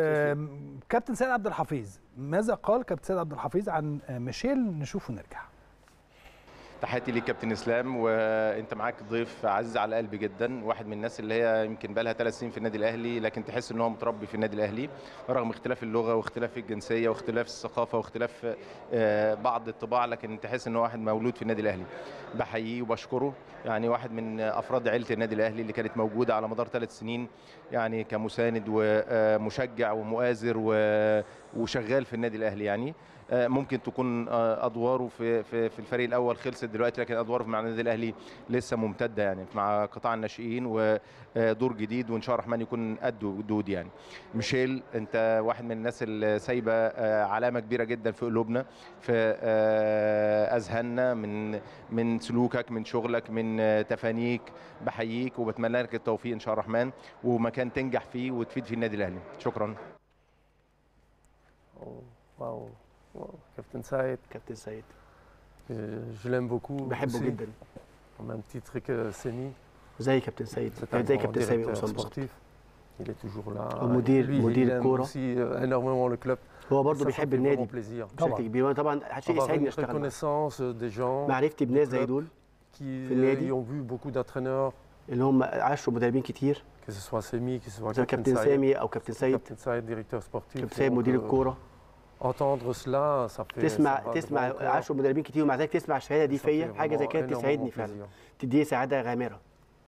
آم، كابتن سيد عبد الحفيظ ماذا قال كابتن سيد عبد الحفيظ عن آه، ميشيل نشوف ونرجع تحياتي ليك كابتن اسلام وانت معاك ضيف عزيز على قلبي جدا واحد من الناس اللي هي يمكن بقى لها ثلاث سنين في النادي الاهلي لكن تحس ان هو متربي في النادي الاهلي رغم اختلاف اللغه واختلاف الجنسيه واختلاف الثقافه واختلاف آه، بعض الطباع لكن تحس ان هو واحد مولود في النادي الاهلي بحييه وبشكره يعني واحد من افراد عيله النادي الاهلي اللي كانت موجوده على مدار ثلاث سنين يعني كمساند ومشجع ومؤازر و- وشغال في النادي الاهلي يعني آه، ممكن تكون آه، ادواره في في في الفريق الاول خلصت دلوقتي لكن ادواره مع النادي الاهلي لسه ممتده يعني مع قطاع الناشئين ودور جديد وان شاء الله الرحمن يكون قده جدود يعني ميشيل انت واحد من الناس اللي سايبه آه، علامه كبيره جدا في قلوبنا في آه، اذهاننا من من سلوكك من شغلك من آه، تفانيك بحييك وبتمنى لك التوفيق ان شاء الله الرحمن ومكان تنجح فيه وتفيد فيه النادي الاهلي شكرا واو واو كابتن سعيد كابتن سيد euh, je l'aime beaucoup بحبه aussi, جدا au même titre que Seni زي كابتن سيد c'est un زي grand كابتن سامي directeur قسام برضه sportif il est toujours là ومدير- Lui, il مدير aime الكورة. aussi euh, énormément le club هو Et برضه ça, ça بيحب fait النادي vraiment plaisir بشكل طبعاً. كبير وانا طبعا شيء avoir يسعدني une اشتغل معاه reconnaissance des gens معرفتي بناس زي club. دول qui في النادي. euh, y ont vu beaucoup d'entraîneurs اللي هم عاشوا مدربين كتير que ce soit Semi que ce soit زي Captain كابتن Saïd, سامي او كابتن سيد Captain Saïd, directeur sportif كابتن سيد Donc, مدير euh, الكوره entendre cela ça fait ça تسمع va تسمع droit au cœur. عاشوا مدربين كتير ومع ذلك تسمع الشهاده دي Ça fait فيا حاجه زي vraiment كده énormément تسعدني فعلا plaisir. تديني سعاده غامره